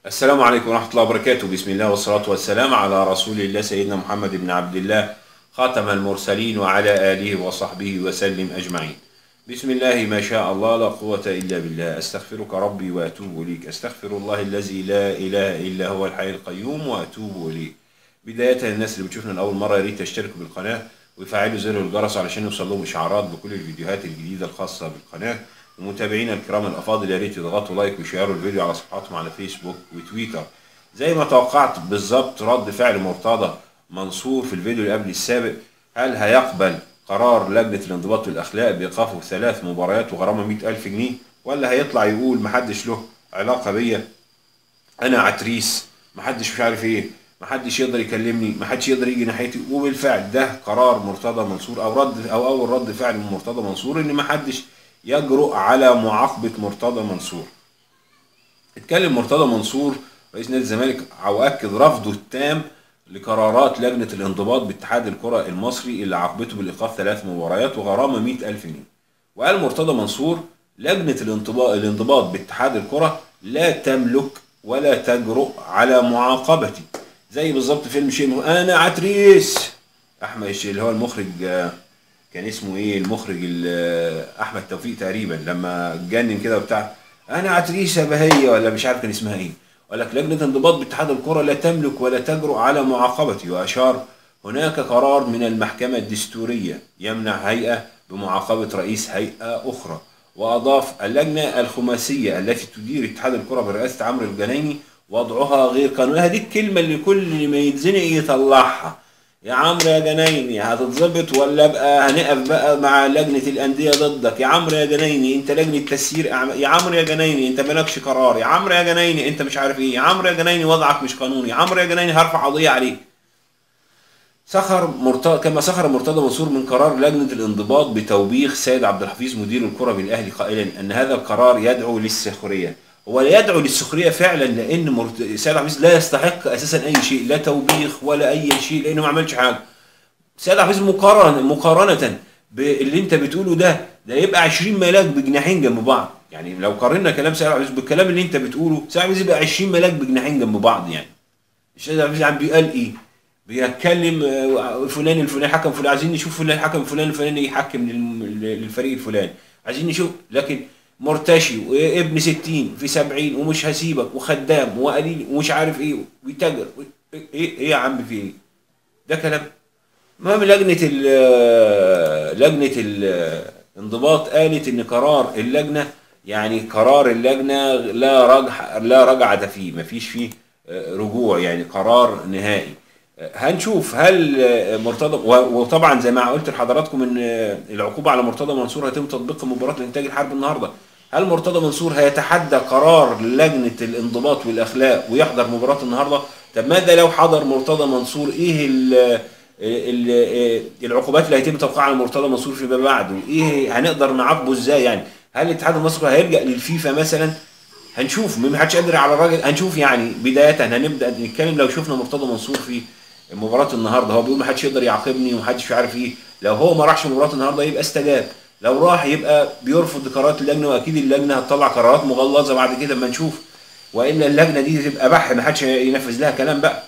السلام عليكم ورحمة الله وبركاته بسم الله والصلاة والسلام على رسول الله سيدنا محمد بن عبد الله خاتم المرسلين وعلى آله وصحبه وسلم أجمعين بسم الله ما شاء الله لا قوة إلا بالله أستغفرك ربي وأتوب إليك أستغفر الله الذي لا إله إلا هو الحي القيوم وأتوب إليه بداية الناس اللي بتشوفنا لأول مرة يا ريت تشتركوا بالقناة ويفعلوا زر الجرس علشان يوصل لهم إشعارات بكل الفيديوهات الجديدة الخاصة بالقناة ومتابعينا الكرام الأفاضل يا ريت يضغطوا لايك ويشيروا الفيديو على صفحاتهم على فيسبوك وتويتر زي ما توقعت بالظبط رد فعل مرتضى منصور في الفيديو اللي قبل السابق هل هيقبل قرار لجنة الانضباط والأخلاق بإيقافه ثلاث مباريات وغرامة 100000 ألف جنيه ولا هيطلع يقول محدش له علاقة بيا أنا عتريس محدش مش عارف إيه محدش يقدر يكلمني محدش يقدر يجي ناحيتي وبالفعل ده قرار مرتضى منصور أو رد أو أول رد فعل من مرتضى منصور إن محدش يجرؤ على معاقبة مرتضى منصور اتكلم مرتضى منصور رئيس نادي الزمالك واكد رفضه التام لقرارات لجنة الانضباط باتحاد الكرة المصري اللي عاقبته بالإيقاف ثلاث مباريات وغرامة 100 ألف جنيه وقال مرتضى منصور لجنة الانضباط, الانضباط باتحاد الكرة لا تملك ولا تجرؤ على معاقبتي زي بالظبط فيلم شيء أنا عتريس أحمد اللي هو المخرج كان اسمه ايه المخرج احمد توفيق تقريبا لما اتجنن كده وبتاع انا عتريسه بهيه ولا مش عارف كان اسمها ايه قال لك لجنه انضباط باتحاد الكره لا تملك ولا تجرؤ على معاقبتي واشار هناك قرار من المحكمه الدستوريه يمنع هيئه بمعاقبه رئيس هيئه اخرى واضاف اللجنه الخماسيه التي تدير اتحاد الكره برئاسه عمرو الجنايني وضعها غير قانوني هذه الكلمه اللي كل ما يتزنق يطلعها يا عمرو يا جنايني هتتظبط ولا ابقى هنقف بقى مع لجنه الانديه ضدك يا عمرو يا جنايني انت لجنه تسيير اعمال يا عمرو يا جنايني انت مالكش قرار يا عمرو يا جنايني انت مش عارف ايه يا عمرو يا جنايني وضعك مش قانوني يا عمرو يا جنايني هرفع قضيه عليك سخر مرتضى كما سخر مرتضى منصور من قرار لجنه الانضباط بتوبيخ سيد عبد الحفيظ مدير الكره بالاهلي قائلا ان هذا القرار يدعو للسخريه هو لا يدعو للسخريه فعلا لان مرت... سيد عبد الحفيظ لا يستحق اساسا اي شيء لا توبيخ ولا اي شيء لانه ما عملش حاجه سيد عبد الحفيظ مقارنه مقارنه باللي انت بتقوله ده ده يبقى 20 ملاك بجناحين جنب بعض يعني لو قارنا كلام سيد عبد الحفيظ بالكلام اللي انت بتقوله سيد عبد الحفيظ يبقى 20 ملاك بجناحين جنب بعض يعني سيد عبد الحفيظ عم بيقال ايه بيتكلم فلان الفلاني حكم فلان عايزين نشوف فلان حكم فلان الفلاني يحكم للفريق الفلاني عايزين نشوف لكن مرتشي وابن 60 في 70 ومش هسيبك وخدام وقليل ومش عارف ايه ويتاجر ايه ايه يا عم في ايه ده كلام المهم لجنه ال لجنه الانضباط قالت ان قرار اللجنه يعني قرار اللجنه لا رجع لا رجعه فيه مفيش فيه رجوع يعني قرار نهائي هنشوف هل مرتضى وطبعا زي ما قلت لحضراتكم ان العقوبه على مرتضى منصور هيتم تطبيق مباراه الانتاج الحربي النهارده هل مرتضى منصور هيتحدى قرار لجنه الانضباط والاخلاق ويحضر مباراه النهارده طب ماذا لو حضر مرتضى منصور ايه ال العقوبات اللي هيتم توقيعها على مرتضى منصور فيما بعد وايه هنقدر نعاقبه ازاي يعني هل الاتحاد المصري هيلجا للفيفا مثلا هنشوف ما حدش قادر على الراجل هنشوف يعني بدايه هنبدا نتكلم لو شفنا مرتضى منصور في مباراه النهارده هو بيقول ما حدش يقدر يعاقبني ومحدش عارف ايه لو هو ما راحش مباراه النهارده يبقى استجاب لو راح يبقى بيرفض قرارات اللجنه واكيد اللجنه هتطلع قرارات مغلظه بعد كده اما نشوف والا اللجنه دي تبقى بح ما حدش ينفذ لها كلام بقى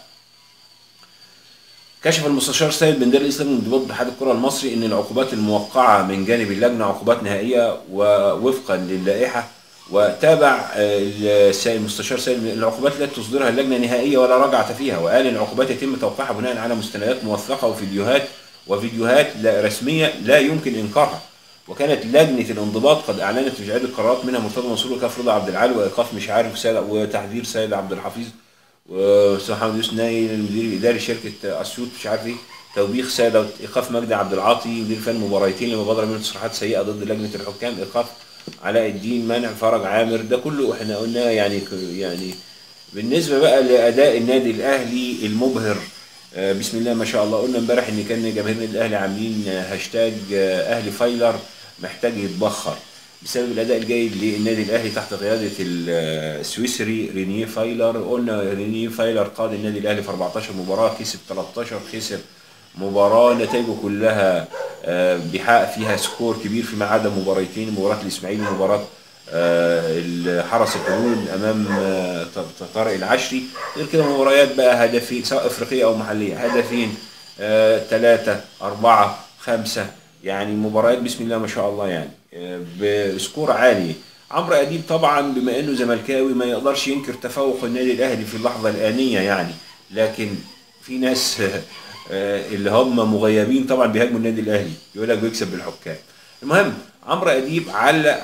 كشف المستشار سيد بن دير الاسلام من انضباط اتحاد الكره المصري ان العقوبات الموقعه من جانب اللجنه عقوبات نهائيه ووفقا للائحه وتابع المستشار سيد العقوبات التي تصدرها اللجنه نهائيه ولا رجعه فيها وقال ان العقوبات يتم توقيعها بناء على مستندات موثقه وفيديوهات وفيديوهات لا رسميه لا يمكن انكارها وكانت لجنه الانضباط قد اعلنت في عده قرارات منها مرتضى منصور وكاف رضا عبد العال وايقاف مش عارف سيد وتحذير سيد عبد الحفيظ ومحمد يوسف نايل المدير الاداري شركه اسيوط مش عارف ايه توبيخ سيد ايقاف مجدي عبد العاطي مدير فن مباراتين لمبادره من تصريحات سيئه ضد لجنه الحكام ايقاف علاء الدين منع فرج عامر ده كله احنا قلنا يعني يعني بالنسبه بقى لاداء النادي الاهلي المبهر بسم الله ما شاء الله قلنا امبارح ان كان جماهير النادي الاهلي عاملين هاشتاج اهلي فايلر محتاج يتبخر بسبب الاداء الجيد للنادي الاهلي تحت قياده السويسري رينيه فايلر قلنا رينيه فايلر قاد النادي الاهلي في 14 مباراه كسب 13 خسر مباراه نتائجه كلها بيحقق فيها سكور كبير فيما عدا مباراتين مباراه الاسماعيلي ومباراه آه، حرس الحدود امام آه، ط- طارق العشري غير كده مباريات بقى هدفين سواء افريقيه او محليه هدفين ثلاثه اربعه خمسه يعني مباريات بسم الله ما شاء الله يعني آه، بسكور عالي عمرو اديب طبعا بما انه زملكاوي ما يقدرش ينكر تفوق النادي الاهلي في اللحظه الانيه يعني لكن في ناس آه، اللي هم مغيبين طبعا بيهاجموا النادي الاهلي يقول لك بيكسب بالحكام المهم عمرو اديب علق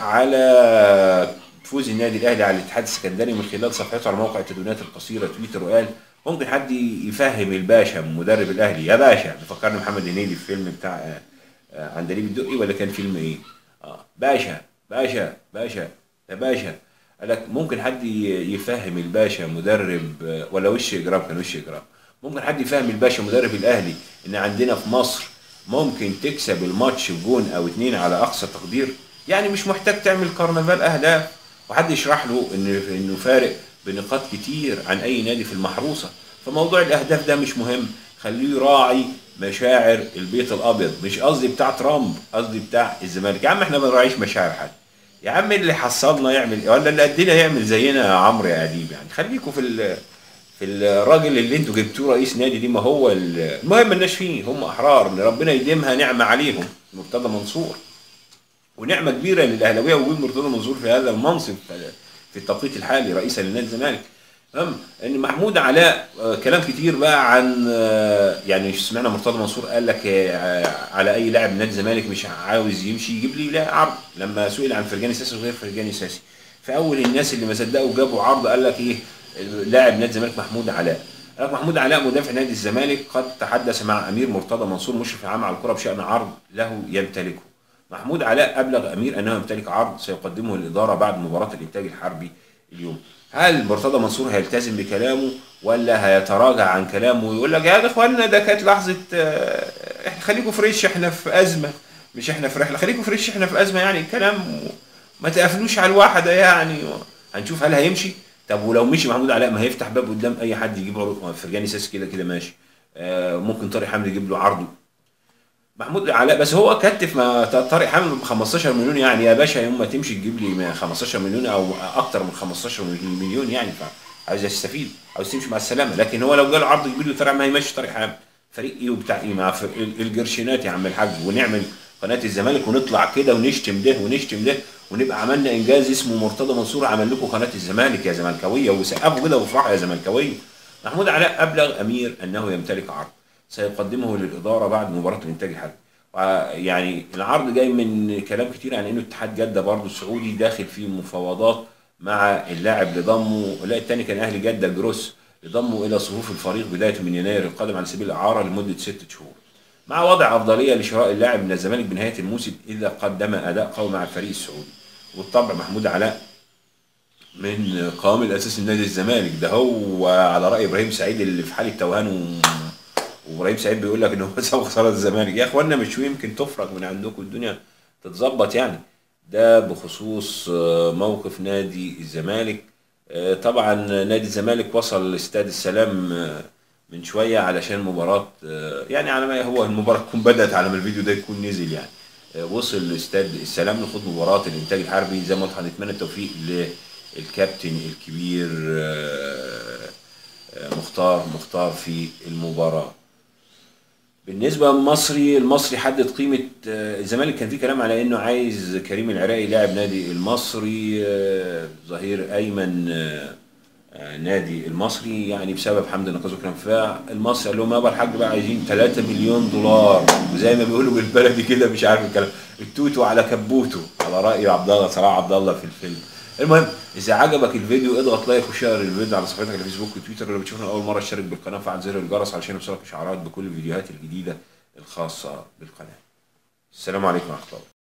على فوز النادي الاهلي على الاتحاد السكندري من خلال صفحته على موقع التدوينات القصيره تويتر وقال ممكن حد يفهم الباشا مدرب الاهلي يا باشا بيفكرني محمد هنيدي في فيلم بتاع آه، آه، عندليب الدقي ولا كان فيلم ايه؟ اه باشا باشا باشا يا باشا قال لك ممكن حد ي- يفهم الباشا مدرب آه، ولا وش اجرام كان وش اجرام ممكن حد يفهم الباشا مدرب الاهلي ان عندنا في مصر ممكن تكسب الماتش بجون او اتنين على اقصى تقدير يعني مش محتاج تعمل كرنفال اهداف وحد يشرح له ان انه فارق بنقاط كتير عن اي نادي في المحروسه فموضوع الاهداف ده مش مهم خليه يراعي مشاعر البيت الابيض مش قصدي بتاع ترامب قصدي بتاع الزمالك يا عم احنا ما نراعيش مشاعر حد يا عم اللي حصلنا يعمل ولا اللي قدنا يعمل زينا يا عمرو يا اديب يعني خليكوا في ال- في الراجل اللي انتوا جبتوه رئيس نادي دي ما هو ال- المهم مالناش فيه هم احرار ان ربنا يديمها نعمه عليهم مرتضى منصور ونعمه كبيره للاهلاويه وجود مرتضى منصور في هذا المنصب في التوقيت الحالي رئيسا لنادي الزمالك تمام ان محمود علاء آه، كلام كتير بقى عن آه، يعني سمعنا مرتضى منصور قال لك آه، على اي لاعب من نادي الزمالك مش عاوز يمشي يجيب لي لا عرض لما سئل عن فرجاني ساسي وغير فرجاني ساسي فاول الناس اللي ما صدقوا جابوا عرض قال لك ايه لاعب نادي الزمالك محمود علاء قال لك محمود علاء مدافع نادي الزمالك قد تحدث مع امير مرتضى منصور مشرف عام على الكره بشان عرض له يمتلكه محمود علاء ابلغ امير انه يمتلك عرض سيقدمه الاداره بعد مباراه الانتاج الحربي اليوم هل مرتضى منصور هيلتزم بكلامه ولا هيتراجع عن كلامه ويقول لك يا اخوانا ده كانت لحظه آه، احنا خليكم فريش احنا في ازمه مش احنا في رحله خليكم فريش احنا في ازمه يعني كلام ما تقفلوش على الواحده يعني هنشوف هل هيمشي طب ولو مشي محمود علاء ما هيفتح باب قدام اي حد يجيب عروض فرجاني ساس كده كده ماشي آه، ممكن طارق حامد يجيب له عرضه محمود علاء بس هو كتف مع طارق حامد ب 15 مليون يعني يا باشا يوم ما تمشي تجيب لي 15 مليون او اكتر من 15 مليون يعني فعايز يستفيد عاوز تمشي مع السلامه لكن هو لو جاله عرض كبير له طارق ما هيمشي طارق حامد فريق ايه وبتاع ايه مع فرق ال- الجرشينات يا عم الحاج ونعمل قناه الزمالك ونطلع كده ونشتم ده ونشتم ده ونبقى عملنا انجاز اسمه مرتضى منصور عمل لكم قناه الزمالك يا زملكاويه وسقفوا كده وافرحوا يا زملكاويه محمود علاء ابلغ امير انه يمتلك عرض سيقدمه للاداره بعد مباراه الانتاج الحربي وع- يعني العرض جاي من كلام كتير عن انه اتحاد جده برضه السعودي داخل في مفاوضات مع اللاعب لضمه لا الثاني كان اهلي جده جروس لضمه الى صفوف الفريق بدايه من يناير القادم على سبيل الاعاره لمده ست شهور مع وضع افضليه لشراء اللاعب من الزمالك بنهايه الموسم اذا قدم اداء قوي مع الفريق السعودي والطبع محمود علاء من قوام الاساسي لنادي الزمالك ده هو على راي ابراهيم سعيد اللي في حاله توهان و... وابراهيم سعيد بيقول لك ان هو سبق خساره الزمالك يا اخوانا مش يمكن تفرج من عندكم الدنيا تتظبط يعني ده بخصوص آه، موقف نادي الزمالك آه، طبعا نادي الزمالك وصل لاستاد السلام آه، من شويه علشان مباراه آه، يعني على ما هو المباراه تكون بدات على ما الفيديو ده يكون نزل يعني آه، وصل لاستاد السلام لخوض مباراه الانتاج الحربي زي ما قلت هنتمنى التوفيق للكابتن الكبير آه، آه، مختار مختار في المباراه بالنسبه للمصري المصري حدد قيمه آه، الزمالك كان في كلام على انه عايز كريم العراقي لاعب نادي المصري آه، ظهير ايمن آه، آه، نادي المصري يعني بسبب حمد نقاز وكلام فالمصري قال لهم يابا الحاج بقى عايزين 3 مليون دولار وزي ما بيقولوا بالبلدي كده مش عارف الكلام التوتو على كبوته على راي عبد الله صلاح عبد الله في الفيلم المهم اذا عجبك الفيديو اضغط لايك وشير الفيديو على صفحتك على الفيسبوك وتويتر لو بتشوفنا اول مره اشترك بالقناه وفعل زر الجرس علشان يوصلك اشعارات بكل الفيديوهات الجديده الخاصه بالقناه السلام عليكم ورحمه الله